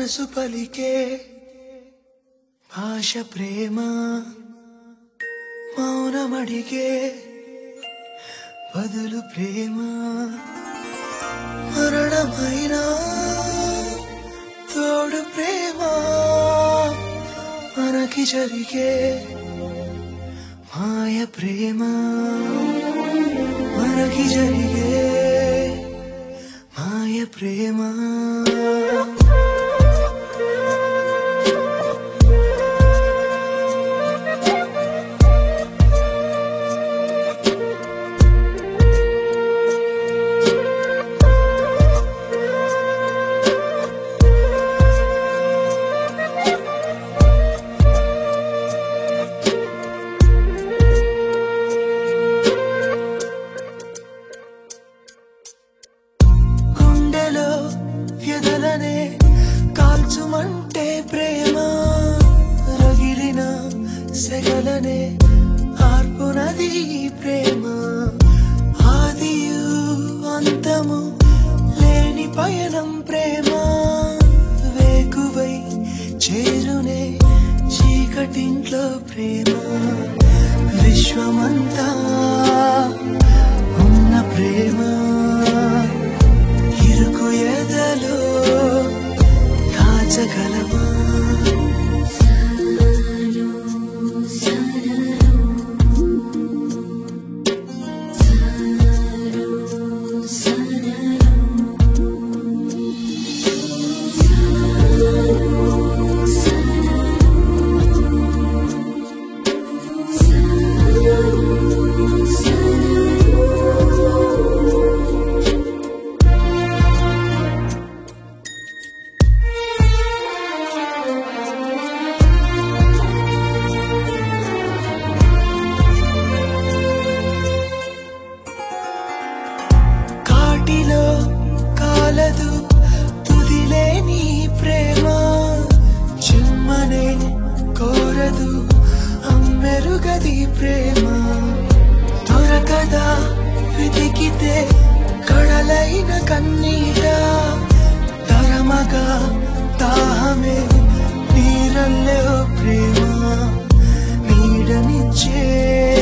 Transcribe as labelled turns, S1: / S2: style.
S1: మనసు పలికే భాష ప్రేమ మౌనమడిగే బదులు ప్రేమ మరణమైన తోడు ప్రేమ మనకి జరిగే మాయ ప్రేమ మనకి జరిగే మాయ ప్రేమ గుండెలో ఎదలనే కాల్చుమంటే ప్రేమ రగిలిన సెగలనే ఆర్పునది ఈ ప్రేమ ఆదియు అంతము లేని పయనం ప్రేమ వేకువై చేరునే చీకటింట్లో ప్రేమ విశ్వమంతా ఉన్న ప్రేమ ఇరుకు ఎదలో దాచగలమా కాటిలో కాలదు తుదిలేని ప్రేమ చిమ్మనే కోరదు అమ్మెరుగది ప్రేమ దొరకదా వెతికితే కడలైన కన్నీట తరమగా దాహమే నీరల్లే ఓ ప్రేమ నీడనిచ్చే